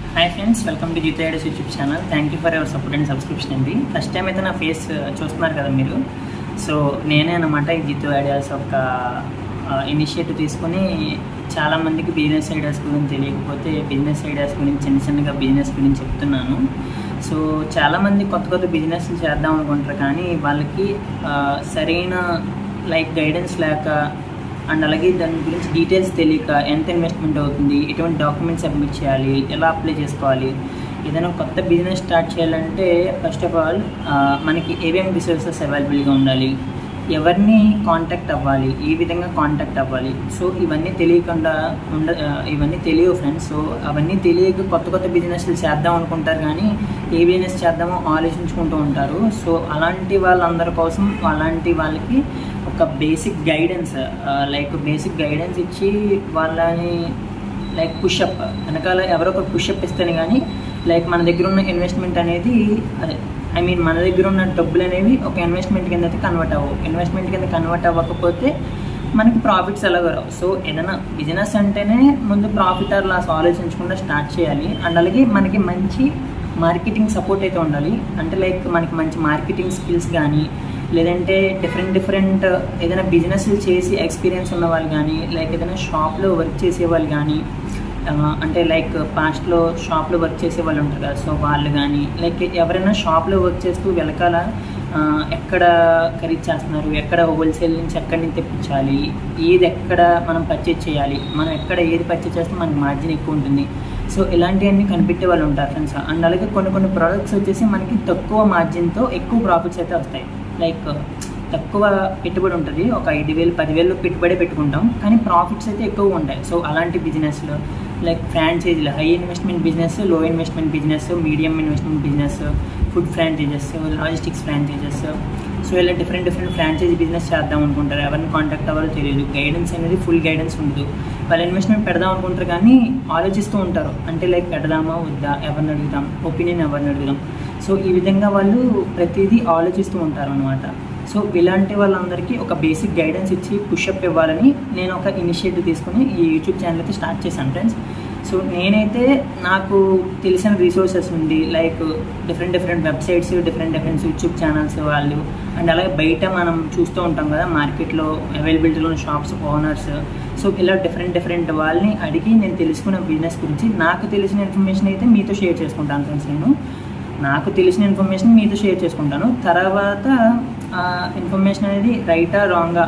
Hi friends welcome to జీతో ideas YouTube channel thank you for your support and subscription అండి first time అయితే నా face చూస్తున్నారు కదా మీరు సో నేనే అనమాట ఈ జీతో ఐడియాస్ ఒక ఇనిషియేటివ్ తీసుకొని చాలామందికి బిజినెస్ ఐడియాస్ గురించి తెలియకపోతే బిజినెస్ ఐడియాస్ గురించి చిన్న చిన్నగా బిజినెస్ గురించి చెప్తున్నాను సో చాలామంది కొత్త కొత్త బిజినెస్లు చేద్దాం అనుకుంటారు కానీ వాళ్ళకి ఆ, సరైన లైక్ గైడెన్స్ లేక అండ్ అలాగే దాని గురించి డీటెయిల్స్ తెలియక ఎంత ఇన్వెస్ట్మెంట్ అవుతుంది ఎటువంటి డాక్యుమెంట్స్ సబ్మిట్ చేయాలి ఎలా అప్లై చేసుకోవాలి ఏదైనా కొత్త బిజినెస్ స్టార్ట్ చేయాలంటే ఫస్ట్ ఆఫ్ ఆల్ మనకి ఏమేమి రిసోర్సెస్ అవైలబుల్గా ఉండాలి ఎవరిని కాంటాక్ట్ అవ్వాలి ఏ విధంగా కాంటాక్ట్ అవ్వాలి సో ఇవన్నీ తెలియకుండా ఉండ ఆ, ఇవన్నీ తెలియవు ఫ్రెండ్స్ సో అవన్నీ తెలియక కొత్త కొత్త బిజినెస్లు చేద్దాం అనుకుంటారు కానీ ఏ బిజినెస్ చేద్దామో ఆలోచించుకుంటూ ఉంటారు సో అలాంటి వాళ్ళందరి కోసం అలాంటి వాళ్ళకి ఒక basic guidance like basic guidance ఇచ్చి వాళ్ళని లైక్ పుషప్ వెనకాల ఎవరో ఒక పుషప్ ఇస్తేనే కానీ లైక్ మన దగ్గర ఉన్న ఇన్వెస్ట్మెంట్ అనేది అదే ఐ మీన్ మన దగ్గర ఉన్న డబ్బులు అనేవి ఒక ఇన్వెస్ట్మెంట్ కింద అయితే కన్వర్ట్ అవ్వవు ఇన్వెస్ట్మెంట్ కింద కన్వర్ట్ అవ్వకపోతే మనకి ప్రాఫిట్స్ ఎలాగో రావు సో ఏదైనా బిజినెస్ అంటేనే ముందు ప్రాఫిట్ ఆర్ లాస్ ఆలోచించకుండా స్టార్ట్ చేయాలి అండ్ అలాగే మనకి మంచి మార్కెటింగ్ సపోర్ట్ అయితే ఉండాలి అంటే లైక్ మనకి మంచి మార్కెటింగ్ స్కిల్స్ కానీ లేదంటే డిఫరెంట్ డిఫరెంట్ ఏదైనా బిజినెస్లు చేసి ఎక్స్పీరియన్స్ ఉన్న వాళ్ళు కానీ లైక్ ఏదైనా షాప్లో వర్క్ చేసే వాళ్ళు కానీ ఆ, అంటే లైక్ పాస్ట్లో షాప్లో వర్క్ చేసే వాళ్ళు ఉంటారు కదా సో వాళ్ళు కానీ లైక్ ఎవరైనా షాప్లో వర్క్ చేస్తూ వెనకాల ఆ, ఎక్కడ ఖరీదు చేస్తున్నారు ఎక్కడ హోల్సేల్ నుంచి ఎక్కడి నుంచి తెప్పించాలి ఏది ఎక్కడ మనం పర్చేజ్ చేయాలి మనం ఎక్కడ ఏది పర్చేజ్ చేస్తే మనకి మార్జిన్ ఎక్కువ ఉంటుంది సో ఇలాంటివన్నీ కనిపెట్టే వాళ్ళు ఉంటారు ఫ్రెండ్స్ అండ్ అలాగే కొన్ని కొన్ని ప్రోడక్ట్స్ వచ్చేసి మనకి తక్కువ మార్జిన్తో ఎక్కువ ప్రాఫిట్స్ అయితే వస్తాయి లైక్ తక్కువ పెట్టుబడి ఉంటుంది ఒక ఐదు వేలు పదివేలు పెట్టుబడి పెట్టుకుంటాం కానీ ప్రాఫిట్స్ అయితే ఎక్కువ ఉంటాయి సో అలాంటి బిజినెస్లు లైక్ ఫ్రాంచైజీలు high investment business low investment business medium investment business food franchises logistics franchises so ఇలా డిఫరెంట్ డిఫరెంట్ ఫ్రాంచైజీ బిజినెస్ చేద్దాం అనుకుంటారు ఎవరిని కాంటాక్ట్ అవ్వాలో తెలియదు గైడెన్స్ అనేది ఫుల్ గైడెన్స్ ఉండదు వాళ్ళు ఇన్వెస్ట్మెంట్ పెడదాం అనుకుంటారు కానీ ఆలోచిస్తూ ఉంటారు అంటే లైక్ పెడదామా వద్దా ఎవరిని అడుగుదాం ఒపీనియన్ ఎవరిని అడుగుదాం సో ఈ విధంగా వాళ్ళు ప్రతిదీ ఆలోచిస్తూ ఉంటారు అనమాట సో ఇలాంటి వాళ్ళందరికీ ఒక బేసిక్ గైడెన్స్ ఇచ్చి పుషప్ ఇవ్వాలని నేను ఒక ఇనిషియేటివ్ తీసుకుని ఈ యూట్యూబ్ ఛానల్ అయితే స్టార్ట్ చేశాను ఫ్రెండ్స్ సో నేనైతే నాకు తెలిసిన రిసోర్సెస్ నుండి like different different websites different different YouTube channels వాళ్ళు అండ్ అలాగే బయట మనం చూస్తూ ఉంటాం కదా మార్కెట్లో అవైలబిలిటీలో ఉన్న షాప్స్ ఓనర్స్ సో ఇలా డిఫరెంట్ డిఫరెంట్ వాళ్ళని అడిగి నేను తెలుసుకున్న బిజినెస్ గురించి నాకు తెలిసిన ఇన్ఫర్మేషన్ అయితే మీతో షేర్ చేసుకుంటాను ఫ్రెండ్స్ నేను నాకు తెలిసిన ఇన్ఫర్మేషన్ మీతో షేర్ చేసుకుంటాను తర్వాత ఇన్ఫర్మేషన్ అనేది రైటా రాంగా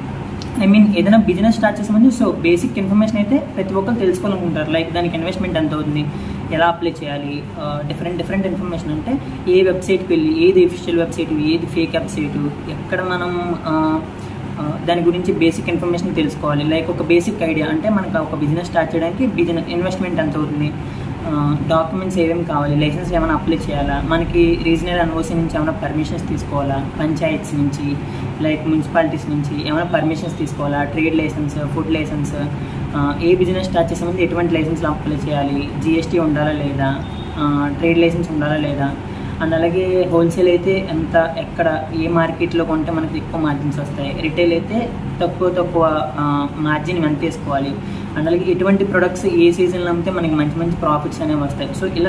ఐ మీన్ ఏదైనా బిజినెస్ స్టార్ట్ చేసే ముందు సో బేసిక్ ఇన్ఫర్మేషన్ అయితే ప్రతి ఒక్కరు తెలుసుకోవాలనుకుంటారు లైక్ దానికి ఇన్వెస్ట్మెంట్ ఎంత అవుతుంది ఎలా అప్లై చేయాలి డిఫరెంట్ డిఫరెంట్ ఇన్ఫర్మేషన్ అంటే ఏ వెబ్సైట్కి వెళ్ళి ఏది ఎఫిషియల్ వెబ్సైట్ ఏది ఫేక్ వెబ్సైట్ ఎక్కడ మనం ఆ, ఆ, దాని గురించి బేసిక్ ఇన్ఫర్మేషన్ తెలుసుకోవాలి లైక్ ఒక బేసిక్ ఐడియా అంటే మనకు ఒక బిజినెస్ స్టార్ట్ చేయడానికి బిజినెస్ ఇన్వెస్ట్మెంట్ ఎంత అవుతుంది డాక్యుమెంట్స్ ఏమేమి కావాలి లైసెన్స్ ఏమైనా అప్లై చేయాలా మనకి రీజనల్ ఎన్ఓసి నుంచి ఏమైనా పర్మిషన్స్ తీసుకోవాలా పంచాయత్స్ నుంచి లైక్ మున్సిపాలిటీస్ నుంచి ఏమైనా పర్మిషన్స్ తీసుకోవాలా ట్రేడ్ లైసెన్స్ ఫుడ్ లైసెన్స్ ఏ బిజినెస్ స్టార్ట్ చేసే ముందు ఎటువంటి లైసెన్స్ అప్లై చేయాలి జిఎస్టీ ఉండాలా లేదా ట్రేడ్ లైసెన్స్ ఉండాలా లేదా అండ్ అలాగే హోల్సేల్ అయితే ఎంత ఎక్కడ ఏ మార్కెట్లో కొంటే మనకి ఎక్కువ మార్జిన్స్ వస్తాయి రిటైల్ అయితే తక్కువ తక్కువ మార్జిన్ ఎంత తీసుకోవాలి అండ్ అలాగే ఎటువంటి ప్రొడక్ట్స్ ఏ సీజన్లో అమ్మితే మనకి మంచి మంచి ప్రాఫిట్స్ అనేవి వస్తాయి సో ఇలా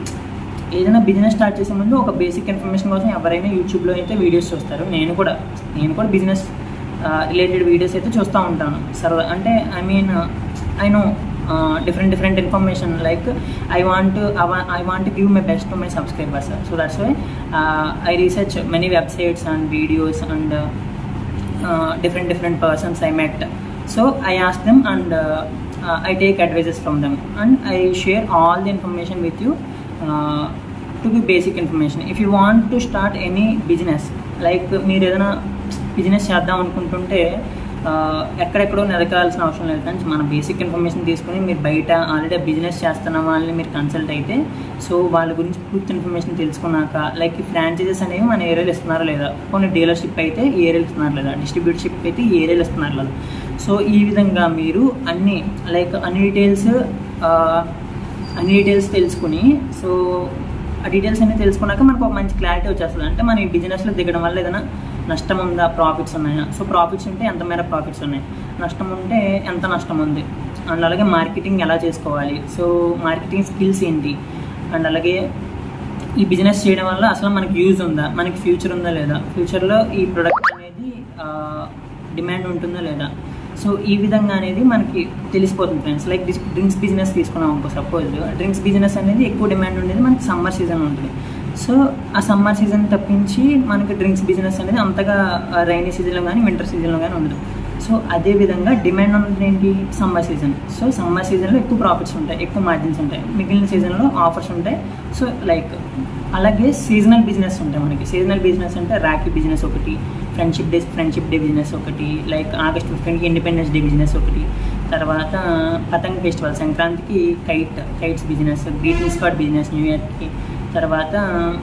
ఏదైనా బిజినెస్ స్టార్ట్ చేసే ముందు ఒక బేసిక్ ఇన్ఫర్మేషన్ కోసం ఎవరైనా యూట్యూబ్లో అయితే వీడియోస్ చూస్తారు నేను కూడా నేను కూడా బిజినెస్ రిలేటెడ్ వీడియోస్ అయితే చూస్తూ ఉంటాను సరదా అంటే I mean I know different different information like I want I want give my best to my subscribers so that's why I research many websites and videos and different different persons I met. So I ask them and uh, uh, I take advices from them and I share all the information with you uh, to be basic information. If you want to start any business, like మీరు ఏదైనా business చేద్దాం అనుకుంటుంటే ఆ, ఎక్కడెక్కడో నెదకాల్సిన అవసరం లేదు friends మన basic information తీసుకుని మీరు బయట ఆల్రెడీ బిజినెస్ చేస్తున్న వాళ్ళని మీరు కన్సల్ట్ అయితే సో వాళ్ళ గురించి పూర్తి ఇన్ఫర్మేషన్ తెలుసుకున్నాక లైక్ ఈ ఫ్రాంచైజెస్ అనేవి మన ఏరియాలో ఇస్తున్నారా లేదా కొన్ని డీలర్షిప్ అయితే ఈ ఏరియాలో ఇస్తున్నారు లేదా డిస్ట్రిబ్యూటర్షిప్ అయితే ఈ ఏరియాలో ఇస్తున్నారు లేదా సో ఈ విధంగా మీరు అన్ని లైక్ అన్ని డీటెయిల్స్ అన్ని డీటెయిల్స్ తెలుసుకుని సో ఆ డీటెయిల్స్ అన్ని తెలుసుకున్నాక మనకు ఒక మంచి క్లారిటీ వచ్చేస్తుంది అంటే మన ఈ బిజినెస్లో దిగడం వల్ల ఏదైనా నష్టం ఉందా ప్రాఫిట్స్ ఉన్నాయా సో ప్రాఫిట్స్ ఉంటే ఎంత మేర ప్రాఫిట్స్ ఉన్నాయి నష్టం ఉంటే ఎంత నష్టం ఉంది అండ్ అలాగే మార్కెటింగ్ ఎలా చేసుకోవాలి సో మార్కెటింగ్ స్కిల్స్ ఏంటి అండ్ అలాగే ఈ బిజినెస్ చేయడం వల్ల అసలు మనకి యూజ్ ఉందా మనకి ఫ్యూచర్ ఉందా లేదా ఫ్యూచర్లో ఈ ప్రొడక్ట్ అనేది డిమాండ్ ఉంటుందా లేదా సో ఈ విధంగా అనేది మనకి తెలిసిపోతుంది ఫ్రెండ్స్ లైక్ డ్రింక్స్ బిజినెస్ తీసుకున్నాం అనుకో సపోజ్ డ్రింక్స్ బిజినెస్ అనేది ఎక్కువ డిమాండ్ ఉండేది మనకి సమ్మర్ సీజన్ ఉంటుంది సో ఆ సమ్మర్ సీజన్ తప్పించి మనకి డ్రింక్స్ బిజినెస్ అనేది అంతగా రైనీ సీజన్లో కానీ వింటర్ సీజన్లో కానీ ఉండదు సో అదే విధంగా డిమాండ్ ఉన్నది ఏంటి సమ్మర్ సీజన్ సో సమ్మర్ సీజన్లో ఎక్కువ ప్రాఫిట్స్ ఉంటాయి ఎక్కువ మార్జిన్స్ ఉంటాయి మిగిలిన సీజన్లో ఆఫర్స్ ఉంటాయి సో లైక్ అలాగే సీజనల్ బిజినెస్ ఉంటాయి మనకి సీజనల్ బిజినెస్ అంటే రాఖీ బిజినెస్ ఒకటి friendship day friendship day business ఒకటి లైక్ ఆగస్ట్ ఫిఫ్టీన్కి ఇండిపెండెన్స్ డే బిజినెస్ ఒకటి తర్వాత పతంగ్ ఫెస్టివల్ సంక్రాంతికి kite kites business greetings card business new ఇయర్కి తర్వాత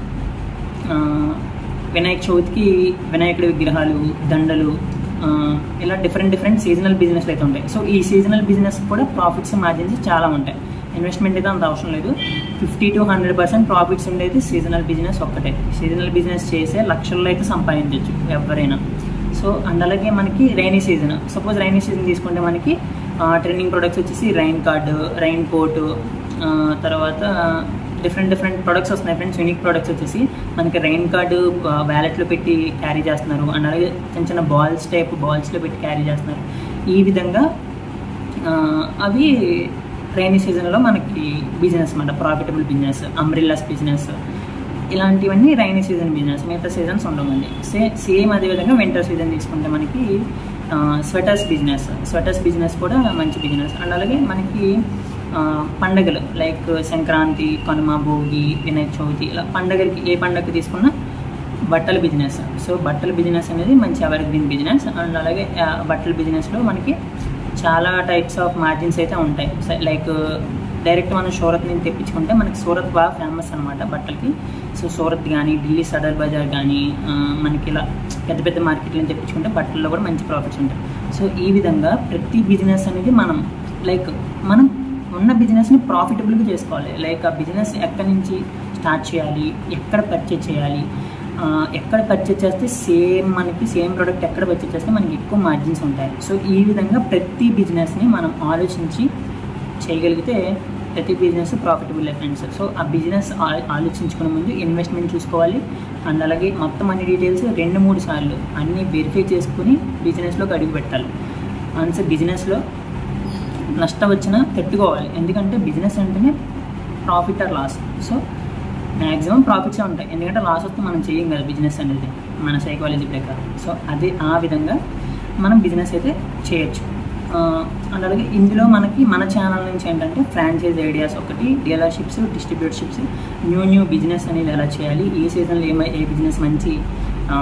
ఆ, వినాయక చవితికి వినాయకుడి విగ్రహాలు దండలు ఆ, ఇలా డిఫరెంట్ డిఫరెంట్ సీజనల్ బిజినెస్ అయితే ఉంటాయి సో ఈ సీజనల్ బిజినెస్ కూడా ప్రాఫిట్స్ మార్జిన్స్ చాలా ఉంటాయి ఇన్వెస్ట్మెంట్ అయితే అంత అవసరం లేదు fifty to hundred percent profits ఉండేది సీజనల్ బిజినెస్ ఒక్కటే సీజనల్ బిజినెస్ చేసే లక్షల్లో అయితే సంపాదించవచ్చు ఎవరైనా సో అండ్ అలాగే మనకి rainy season suppose rainy season తీసుకుంటే మనకి ట్రెండింగ్ ప్రొడక్ట్స్ వచ్చేసి రైన్ కార్డు రైన్ కోటు తర్వాత డిఫరెంట్ డిఫరెంట్ ప్రొడక్ట్స్ వస్తున్నాయి ఫ్రెండ్స్ యూనిక్ ప్రొడక్ట్స్ వచ్చేసి మనకి రైన్ కార్డు వ్యాలెట్లో పెట్టి క్యారీ చేస్తున్నారు అండ్ అలాగే చిన్న చిన్న బాల్స్ టైప్ బాల్స్లో పెట్టి క్యారీ చేస్తున్నారు ఈ విధంగా ఆ, అవి రైనీ సీజన్లో మనకి బిజినెస్ అన్నమాట ప్రాఫిటబుల్ బిజినెస్ అంబ్రిల్లాస్ బిజినెస్ ఇలాంటివన్నీ రైనీ సీజన్ బిజినెస్ మిగతా సీజన్స్ ఉండవండి సే సేమ్ అదేవిధంగా వింటర్ సీజన్ తీసుకుంటే మనకి స్వెటర్స్ బిజినెస్ స్వెటర్స్ బిజినెస్ కూడా మంచి బిజినెస్ అండ్ అలాగే మనకి ఆ, పండగలు లైక్ సంక్రాంతి కనుమ భోగి వినాయక చవితి ఇలా పండగలకి ఏ పండగకి తీసుకున్నా బట్టల బిజినెస్ సో బట్టల బిజినెస్ అనేది మంచి ఎవర్ గ్రీన్ బిజినెస్ అండ్ అలాగే ఆ, బట్టల బిజినెస్లో మనకి చాలా టైప్స్ ఆఫ్ మార్జిన్స్ అయితే ఉంటాయి లైక్ డైరెక్ట్ మనం సూరత్ నుంచి తెప్పించుకుంటే మనకి సూరత్ బాగా ఫేమస్ అనమాట బట్టలకి సో సూరత్ కానీ ఢిల్లీ సదర్ బజార్ కానీ ఆ, మనకి ఇలా పెద్ద పెద్ద మార్కెట్లను తెప్పించుకుంటే బట్టల్లో కూడా మంచి ప్రాఫిట్స్ ఉంటాయి సో ఈ విధంగా ప్రతి బిజినెస్ అనేది మనం లైక్ మనం ఉన్న బిజినెస్ని ప్రాఫిటబుల్గా చేసుకోవాలి లైక్ ఆ బిజినెస్ ఎక్కడి నుంచి స్టార్ట్ చేయాలి ఎక్కడ పర్చేజ్ చేయాలి ఆ, ఎక్కడ పర్చేజ్ చేస్తే సేమ్ మనకి సేమ్ ప్రోడక్ట్ ఎక్కడ పర్చేజ్ చేస్తే మనకి ఎక్కువ మార్జిన్స్ ఉంటాయి సో ఈ విధంగా ప్రతి బిజినెస్ని మనం ఆలోచించి చేయగలిగితే ప్రతి బిజినెస్ ప్రాఫిటబుల్ ఫ్రెండ్స్ సో ఆ బిజినెస్ ఆ- ఆలోచించుకునే ముందు ఇన్వెస్ట్మెంట్ చూసుకోవాలి అండ్ అలాగే మొత్తం అన్ని డీటెయిల్స్ రెండు మూడు సార్లు అన్నీ వెరిఫై చేసుకుని బిజినెస్లోకి అడుగు పెట్టాలి వన్స్ బిజినెస్లో నష్టం వచ్చినా పెట్టుకోవాలి ఎందుకంటే బిజినెస్ అంటేనే profit or loss so maximum ప్రాఫిట్సే ఉంటాయి ఎందుకంటే లాస్ వస్తే మనం చేయం కదా బిజినెస్ అనేది మన సైకాలజీ ప్రకారం సో అది ఆ విధంగా మనం బిజినెస్ అయితే చేయొచ్చు ఆ, అండ్ అలాగే ఇందులో మనకి మన ఛానల్ నుంచి ఏంటంటే ఫ్రాంచైజ్ ఐడియాస్ ఒకటి dealerships distributorships new new business అనేది ఎలా చేయాలి ఏ సీజన్లో ఏ ఏ బిజినెస్ మంచి ఆ,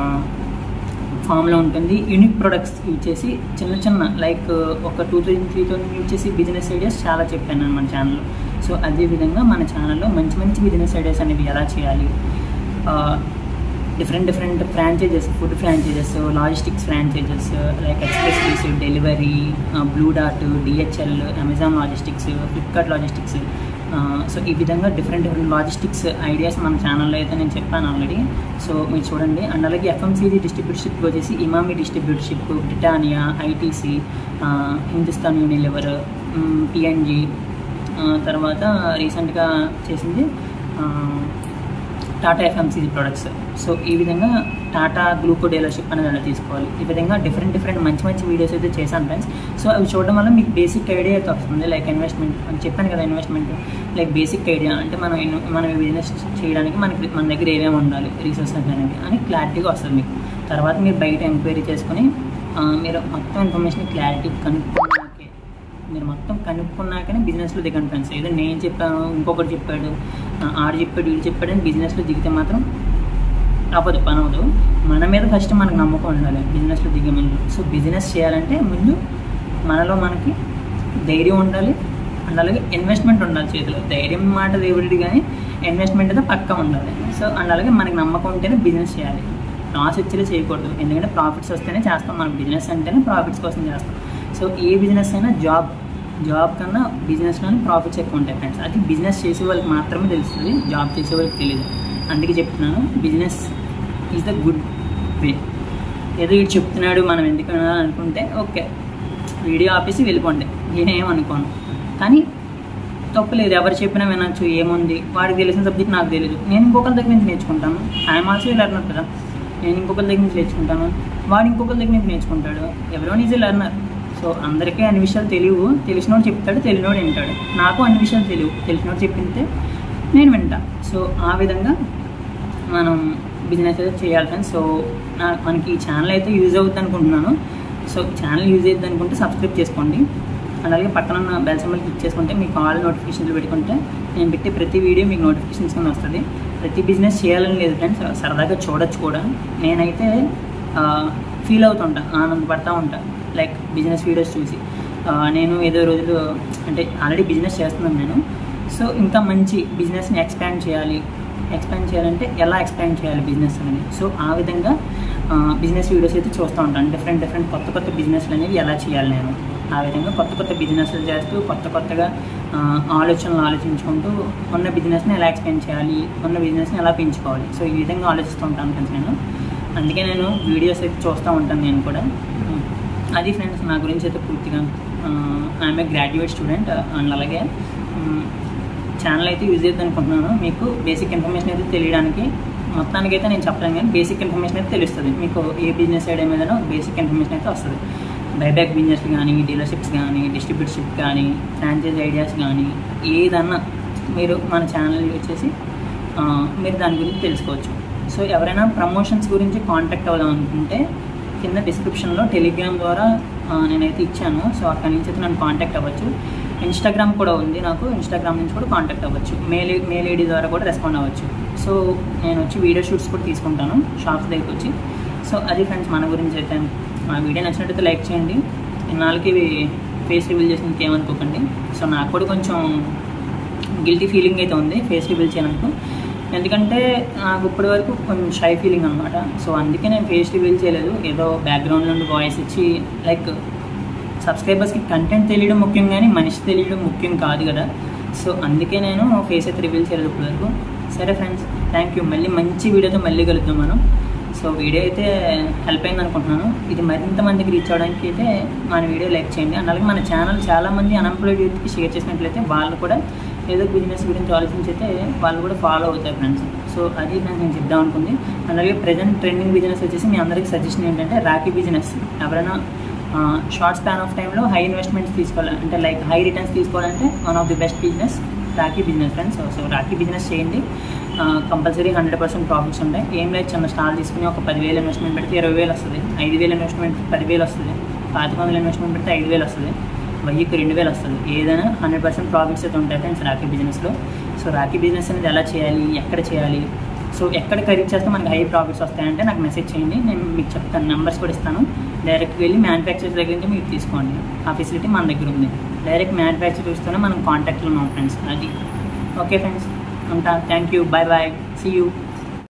ఫామ్లో ఉంటుంది యూనిక్ ప్రొడక్ట్స్ యూజ్ చేసి చిన్న చిన్న లైక్ ఒక two thousand three thousand use చేసి బిజినెస్ ఐడియాస్ చాలా చెప్పాను నేను మన ఛానల్లో సో అదేవిధంగా మన ఛానల్లో మంచి మంచి బిజినెస్ ఐడియాస్ అనేవి ఎలా చేయాలి different different franchises food franchises logistics franchises like Xpressbees delivery Blue డాట్ DHL Amazon logistics Flipkart logistics so ఈ విధంగా డిఫరెంట్ డిఫరెంట్ లాజిస్టిక్స్ ఐడియాస్ మన ఛానల్లో అయితే నేను చెప్పాను ఆల్రెడీ సో మీరు చూడండి అండ్ అలాగే ఎఫ్ఎంసీజీ డిస్ట్రిబ్యూటర్షిప్ వచ్చేసి Emami distributorship Britannia ITC Hindustan Unilever PNG తర్వాత రీసెంట్గా చేసింది ఆ, టాటా ఎఫ్ఎంసీజీ ప్రొడక్ట్స్ సో ఈ విధంగా టాటా గ్లూకో డీలర్షిప్ అనేది అలా తీసుకోవాలి ఈ విధంగా డిఫరెంట్ డిఫరెంట్ మంచి మంచి వీడియోస్ అయితే చేశాను ఫ్రెండ్స్ సో అవి చూడడం వల్ల మీకు బేసిక్ ఐడియా అయితే వస్తుంది లైక్ ఇన్వెస్ట్మెంట్ అని చెప్పాను కదా ఇన్వెస్ట్మెంట్ లైక్ బేసిక్ ఐడియా అంటే మనం ఇన్- మనం బిజినెస్ చేయడానికి మనకి మన దగ్గర ఏమేమి ఉండాలి రీసోర్సెస్ అనేది అని క్లారిటీగా వస్తుంది మీకు తర్వాత మీరు బయట ఎంక్వైరీ చేసుకొని ఆ, మీరు మొత్తం ఇన్ఫర్మేషన్ క్లారిటీ కనుక్కున్నాకే మీరు మొత్తం కనుక్కున్నాకనే బిజినెస్లో దిగండి ఫ్రెండ్స్ ఏదో నేను చెప్పాను ఇంకొకటి చెప్పాడు ఆ, ఆడు చెప్పాడు వీడు చెప్పాడు అని బిజినెస్లో దిగితే మాత్రం అవ్వదు పని అవ్వదు మన మీద ఫస్ట్ మనకు నమ్మకం ఉండాలి బిజినెస్లో దిగే ముందు సో బిజినెస్ చేయాలంటే ముందు మనలో మనకి ధైర్యం ఉండాలి అండ్ అలాగే ఇన్వెస్ట్మెంట్ ఉండాలి చేతిలో ధైర్యం మాట దేవుడిది కానీ ఇన్వెస్ట్మెంట్ అయితే పక్కా ఉండాలి సో అండ్ అలాగే మనకి నమ్మకం ఉంటేనే బిజినెస్ చేయాలి లాస్ వచ్చేలా చేయకూడదు ఎందుకంటే ప్రాఫిట్స్ వస్తేనే చేస్తాం మనం బిజినెస్ అంటేనే ప్రాఫిట్స్ కోసం చేస్తాం సో ఏ బిజినెస్ అయినా జాబ్ జాబ్ కన్నా బిజినెస్లోనే ప్రాఫిట్స్ ఎక్కువ ఉంటాయి ఫ్రెండ్స్ అది బిజినెస్ చేసే వాళ్ళకి మాత్రమే తెలుస్తుంది జాబ్ చేసే వాళ్ళకి తెలియదు అందుకే చెప్తున్నాను business is the good way ఏదో వీడు చెప్తున్నాడు మనం ఎందుకు వినాలి అనుకుంటే ఓకే వీడియో ఆపేసి వెళ్ళిపోండి నేనేమనుకోను కానీ తప్పులేదు ఎవరు చెప్పినా వినొచ్చు ఏముంది వాడికి తెలిసిన సబ్జెక్ట్ నాకు తెలియదు నేను ఇంకొకరి దగ్గర నుంచి నేర్చుకుంటాను ఐఎమ్ ఆల్సో లెర్నర్ కదా నేను ఇంకొకరి దగ్గర నుంచి నేర్చుకుంటాను వాడు ఇంకొకరి దగ్గర నుంచి నేర్చుకుంటాడు ఎవరోన్ ఈజ్ లెర్నర్ సో అందరికీ అన్ని విషయాలు తెలియవు తెలిసినోడు చెప్తాడు తెలియనోడు వింటాడు నాకు అన్ని విషయాలు తెలియవు తెలిసినోడు చెప్పింటే నేను వింటా సో ఆ విధంగా మనం బిజినెస్ అయితే చేయాలి ఫ్రెండ్స్ సో నా మనకి ఈ ఛానల్ అయితే యూజ్ అవుతుంది అనుకుంటున్నాను సో ఛానల్ యూజ్ అవుతుంది అనుకుంటే సబ్స్క్రైబ్ చేసుకోండి అలాగే పక్కన ఉన్న బెల్ సింబల్ క్లిక్ చేసుకుంటే మీకు ఆల్ నోటిఫికేషన్లు పెట్టుకుంటే నేను పెట్టే ప్రతి వీడియో మీకు నోటిఫికేషన్స్ కింద వస్తుంది ప్రతి బిజినెస్ చేయాలని లేదు ఫ్రెండ్స్ సరదాగా చూడొచ్చు కూడా నేనైతే ఫీల్ అవుతుంటా ఆనందపడతా ఉంటా లైక్ బిజినెస్ వీడియోస్ చూసి ఆ, నేను ఏదో రోజులు అంటే ఆల్రెడీ బిజినెస్ చేస్తున్నాను నేను సో ఇంకా మంచి బిజినెస్ని ఎక్స్పాండ్ చేయాలి ఎక్స్పాండ్ చేయాలంటే ఎలా ఎక్స్పాండ్ చేయాలి బిజినెస్ అనేది సో ఆ విధంగా బిజినెస్ వీడియోస్ అయితే చూస్తూ ఉంటాను డిఫరెంట్ డిఫరెంట్ కొత్త కొత్త బిజినెస్లు అనేవి ఎలా చేయాలి నేను ఆ విధంగా కొత్త కొత్త బిజినెస్లు చేస్తూ కొత్త కొత్తగా ఆ, ఆలోచనలు ఆలోచించుకుంటూ ఉన్న బిజినెస్ని ఎలా ఎక్స్పాండ్ చేయాలి ఉన్న బిజినెస్ని ఎలా పెంచుకోవాలి సో ఈ విధంగా ఆలోచిస్తూ ఉంటాను ఫ్రెండ్స్ నేను అందుకే నేను వీడియోస్ అయితే చూస్తూ ఉంటాను నేను కూడా అది ఫ్రెండ్స్ నా గురించి అయితే పూర్తిగా I'm a graduate student and అలాగే ఛానల్ అయితే యూజ్ చేద్దాం అనుకుంటున్నాను మీకు బేసిక్ ఇన్ఫర్మేషన్ అయితే తెలియడానికి మొత్తానికి అయితే నేను చెప్పలేను కానీ బేసిక్ ఇన్ఫర్మేషన్ అయితే తెలుస్తుంది మీకు ఏ బిజినెస్ ఐడియా మీద బేసిక్ ఇన్ఫర్మేషన్ అయితే వస్తుంది బైబ్యాక్ బిజినెస్ కానీ డీలర్షిప్స్ కానీ డిస్ట్రిబ్యూటర్షిప్ కానీ ఫ్రాంచైజ్ ఐడియాస్ కానీ ఏదన్నా మీరు మన ఛానల్ యూజ్ చేసి ఆ, మీరు దాని గురించి తెలుసుకోవచ్చు సో ఎవరైనా ప్రమోషన్స్ గురించి కాంటాక్ట్ అవ్వదాం అనుకుంటే కింద డిస్క్రిప్షన్లో టెలిగ్రామ్ ద్వారా ఆ, నేనైతే ఇచ్చాను సో అక్కడి నుంచి అయితే నన్ను కాంటాక్ట్ అవ్వచ్చు ఇన్స్టాగ్రామ్ కూడా ఉంది నాకు ఇన్స్టాగ్రామ్ నుంచి కూడా కాంటాక్ట్ అవ్వచ్చు మెయిల్ మెయిల్ ఐడి ద్వారా కూడా రెస్పాండ్ అవ్వచ్చు సో నేను వచ్చి వీడియో షూట్స్ కూడా తీసుకుంటాను షాప్స్ దగ్గరికి వచ్చి సో అది ఫ్రెండ్స్ మన గురించి అయితే మా వీడియో నచ్చినట్టయితే లైక్ చేయండి ఇన్నాళ్ళకి ఇవి ఫేస్ రివీల్ చేసినందుకు ఏమనుకోకండి సో నాకు కూడా కొంచెం గిల్టీ ఫీలింగ్ అయితే ఉంది ఫేస్ రివీల్ చేయడానికి ఎందుకంటే నాకు ఇప్పటి వరకు కొంచెం షై ఫీలింగ్ అనమాట సో అందుకే నేను ఫేస్ రివీల్ చేయలేదు ఏదో బ్యాక్గ్రౌండ్ నుండి వాయిస్ ఇచ్చి లైక్ సబ్స్క్రైబర్స్కి కంటెంట్ తెలియడం ముఖ్యం కానీ మనిషి తెలియడం ముఖ్యం కాదు కదా సో అందుకే నేను ఫేస్ అయితే రివీల్ చేయలేదు ఇప్పటి వరకు సరే ఫ్రెండ్స్ థ్యాంక్ యూ మళ్ళీ మంచి వీడియోతో మళ్ళీ కలుద్దాం మనం సో వీడియో అయితే హెల్ప్ అయింది అనుకుంటున్నాను ఇది మరింత మందికి రీచ్ అవ్వడానికి అయితే మన వీడియో లైక్ చేయండి అండ్ అలాగే మన ఛానల్ చాలామంది అన్ఎంప్లాయిడ్ యూత్కి షేర్ చేసినట్లయితే వాళ్ళు కూడా ఏదో బిజినెస్ గురించి ఆలోచించి అయితే వాళ్ళు కూడా ఫాలో అవుతారు ఫ్రెండ్స్ సో అది ఫ్రెండ్స్ నేను చెప్దాం అనుకుంది అలాగే ప్రజెంట్ ట్రెండింగ్ బిజినెస్ వచ్చేసి మీ అందరికీ సజెషన్ ఏంటంటే రాఖీ బిజినెస్ ఎవరైనా షార్ట్ స్పాన్ ఆఫ్ టైంలో హై ఇన్వెస్ట్మెంట్స్ తీసుకోవాలి అంటే లైక్ హై రిటర్న్స్ తీసుకోవాలంటే one of the best business Rakhi business friends so so Rakhi business చేయండి కంపల్సరీ హండ్రెడ్ పర్సెంట్ ప్రాఫిట్స్ ఉంటాయి ఏం లేదు చిన్న స్టాల్ తీసుకుని ఒక పదివేలు ఇన్వెస్ట్మెంట్ పెడితే ఇరవై వేలు వస్తుంది ఐదు వేలు ఇన్వెస్ట్మెంట్ పదివేలు వస్తుంది పాతిక వందలు ఇన్వెస్ట్మెంట్ పెడితే ఐదు వేలు వస్తుంది వెయ్యికి రెండు వేలు వస్తుంది ఏదైనా హండ్రెడ్ పర్సెంట్ ప్రాఫిట్స్ అయితే ఉంటాయి ఫ్రెండ్స్ రాఖీ బిజినెస్లో సో రాఖీ బిజినెస్ అనేది ఎలా చేయాలి ఎక్కడ చేయాలి సో ఎక్కడ ఖరీదు చేస్తే మనకి హై ప్రాఫిట్స్ వస్తాయంటే నాకు మెసేజ్ చేయండి నేను మీకు చెప్తాను నెంబర్స్ కూడా ఇస్తాను డైరెక్ట్గా వెళ్ళి మ్యానుఫ్యాక్చర్స్ దగ్గర నుంచి మీరు తీసుకోండి ఆ ఫెసిలిటీ మన దగ్గర ఉంది డైరెక్ట్ మ్యానుఫ్యాక్చర్స్తోనే మనం కాంటాక్ట్లో ఉన్నాం ఫ్రెండ్స్ అది ఓకే ఫ్రెండ్స్ ఉంటా thank you bye bye see you